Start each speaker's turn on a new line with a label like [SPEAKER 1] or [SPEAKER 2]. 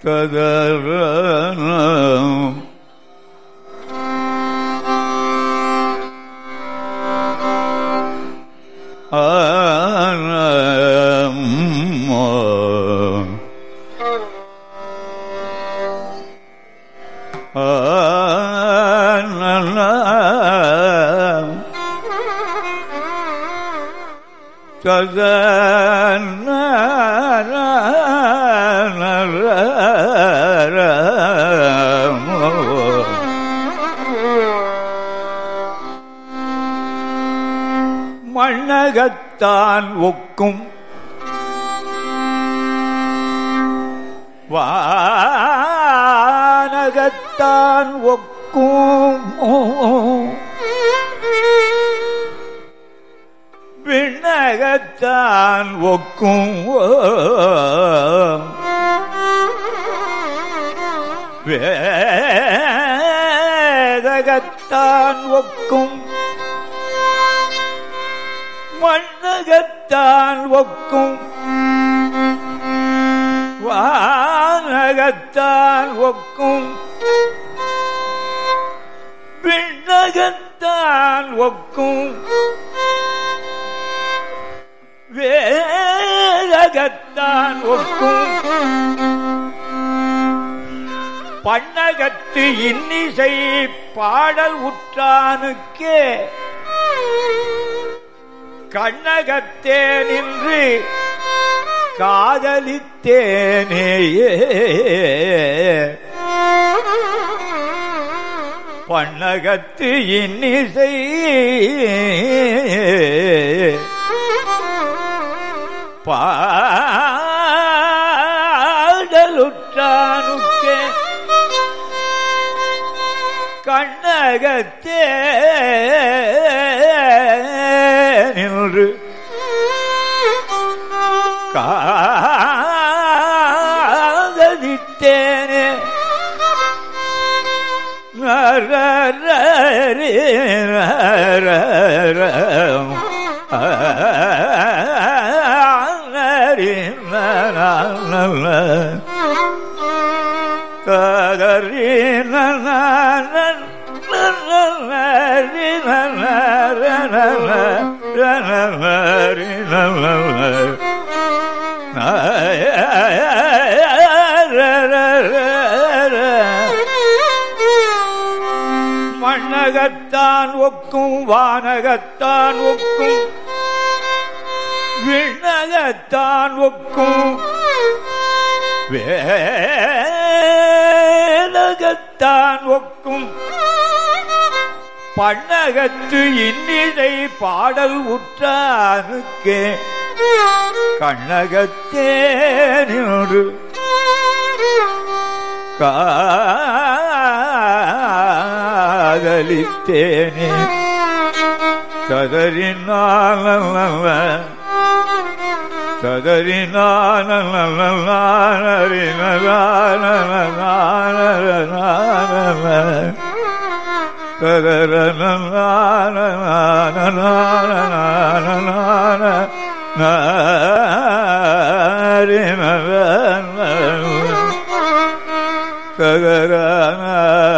[SPEAKER 1] ததரணம் ஆனம்மோ மண்ணகத்தான் ஒக்கும் வானகத்தான் ஒக்கும் விண்ணகத்தான் ஒக்கும் வேதகத்தான் ஒக்கும் மண்ணகத்தான் ஒக்கும் வானகத்தான் ஒக்கும் விண்ணகத்தான் ஒக்கும் வேதகத்தான் ஒக்கும் பண்ணகத்து இன்னிசை பாடல் உற்றானுக்கே கண்ணகத்தே நின்று காதலித்தேனேயே பண்ணகத்து இன்னிசை பாடலுற்றானுக்கே கண்ணகத்தே நின்று காதலித்தேனே நரரரி நரரம். நரி நரநல. ததரி நனநன் நனநரி நனரநல. நனநரி நனநல. மண்ணகத்தான் ஒக்கும் வானகத்தான் ஒக்கும் விண்ணகத்தான் ஒக்கும் வேலகத்தான் ஒக்கும் பண்ணகத்து இன்னிசை பாடல் உற்றானுக்கே கண்ணகத்தே நின்று காதலித்தேனே கதறினால கதறினான கதற